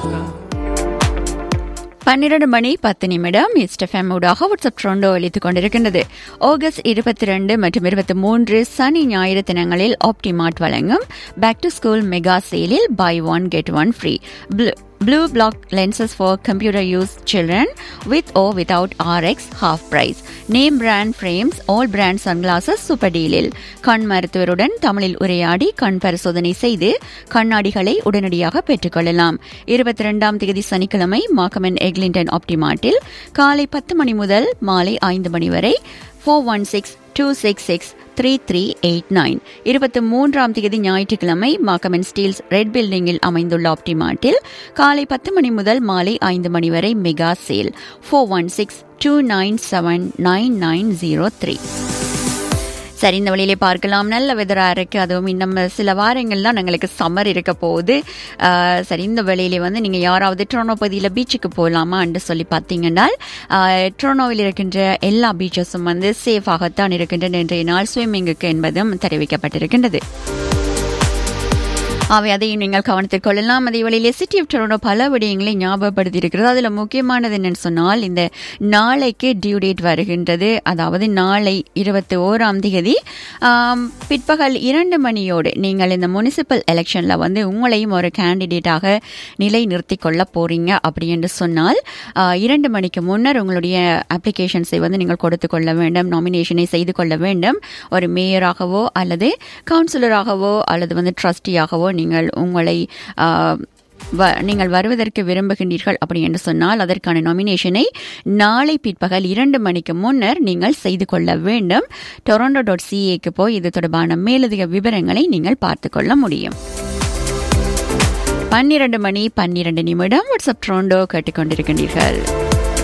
பன்னிரண்டு மணி பத்து நிமிடம் இஸ்டெஃபம் ஊடாக வாட்ஸ்அப் ட்ரோண்டோ அளித்துக் கொண்டிருக்கின்றது ஆகஸ்ட் இருபத்தி ரெண்டு மற்றும் இருபத்தி மூன்று சனி ஞாயிறு தினங்களில் ஆப்டிமார்ட் வழங்கும் பேக் டு ஸ்கூல் மெகா சேலில் buy one get one free Blue block lenses for computer use children with or without RX half price. Name brand frames, all brand sunglasses super dealil. கண் மருத்துவருடன் தமிழில் உரையாடி கண் பரிசோதனை செய்து கண்ணாடிகளை உடனடியாக பெற்றுக்கொள்ளலாம் இருபத்தி ரெண்டாம் தேதி சனிக்கிழமை மாக்கமன் எக்லிண்டன் ஆப்டிமார்ட்டில் காலை பத்து மணி முதல் மாலை ஐந்து மணி வரை four one six two six six three three eight nine இருபத்தி மூன்றாம் தேதி ஞாயிற்றுக்கிழமை மாக்கமன் ஸ்டீல்ஸ் ரெட் பில்டிங்கில் அமைந்துள்ள ஆப்டிமார்ட்டில் காலை பத்து மணி முதல் மாலை ஐந்து மணி வரை mega sale four one six two nine seven nine nine zero three சரி இந்த வழியிலே பார்க்கலாம் நல்ல வெதராக இருக்கு அதுவும் இன்னும் சில வாரங்கள் தான் எங்களுக்கு சம்மர் இருக்க போகுது ஆஹ் சரி இந்த வேளையிலே வந்து நீங்கள் யாராவது ட்ரோனோ பகுதியில் பீச்சுக்கு போகலாமான்னு சொல்லி பார்த்தீங்கன்னா ஆஹ் ட்ரோனோவில் இருக்கின்ற எல்லா பீச்சஸும் வந்து சேஃபாகத்தான் இருக்கின்றன இன்றைய நாள் ஸ்விம்மிங்குக்கு என்பதும் தெரிவிக்கப்பட்டிருக்கின்றது அவை அதையும் நீங்கள் கவனத்தில் கொள்ளலாம் அதே வழியிலே சிட்டி ஆஃப் டொரண்டோ பல விடயங்களை ஞாபகப்படுத்தி இருக்கிறது அதில் முக்கியமானது என்னன்னு சொன்னால் இந்த நாளைக்கு டியூ டேட் வருகின்றது அதாவது நாளை இருபத்தி ஓராம் தேதி ஆம், பிற்பகல் இரண்டு மணியோடு நீங்கள் இந்த முனிசிபல் எலெக்ஷனில் வந்து உங்களையும் ஒரு கேண்டிடேட்டாக நிலை நிறுத்தி கொள்ள போறீங்க அப்படி என்று சொன்னால் ஆ, இரண்டு மணிக்கு முன்னர் உங்களுடைய அப்ளிகேஷன்ஸை வந்து நீங்கள் கொடுத்து கொள்ள வேண்டும் நாமினேஷனை செய்து கொள்ள வேண்டும் ஒரு மேயராகவோ அல்லது கவுன்சிலராகவோ அல்லது வந்து ட்ரஸ்டியாகவோ நீங்கள் உங்களை ஆ, வ- நீங்கள் வருவதற்கு விரும்புகின்றீர்கள் அப்படி என்று சொன்னால் அதற்கான நாமினேஷனை நாளை பிற்பகல் இரண்டு மணிக்கு முன்னர் நீங்கள் செய்து கொள்ள வேண்டும் டொரண்டோ டாட் சிஏக்கு போய் இது தொடர்பான மேலதிக விவரங்களை நீங்கள் பார்த்து கொள்ள முடியும் பன்னிரண்டு மணி பன்னிரண்டு நிமிடம் வாட்ஸ்அப் ட்ரோண்டோ கேட்டுக்கொண்டிருக்கின்றீர்கள்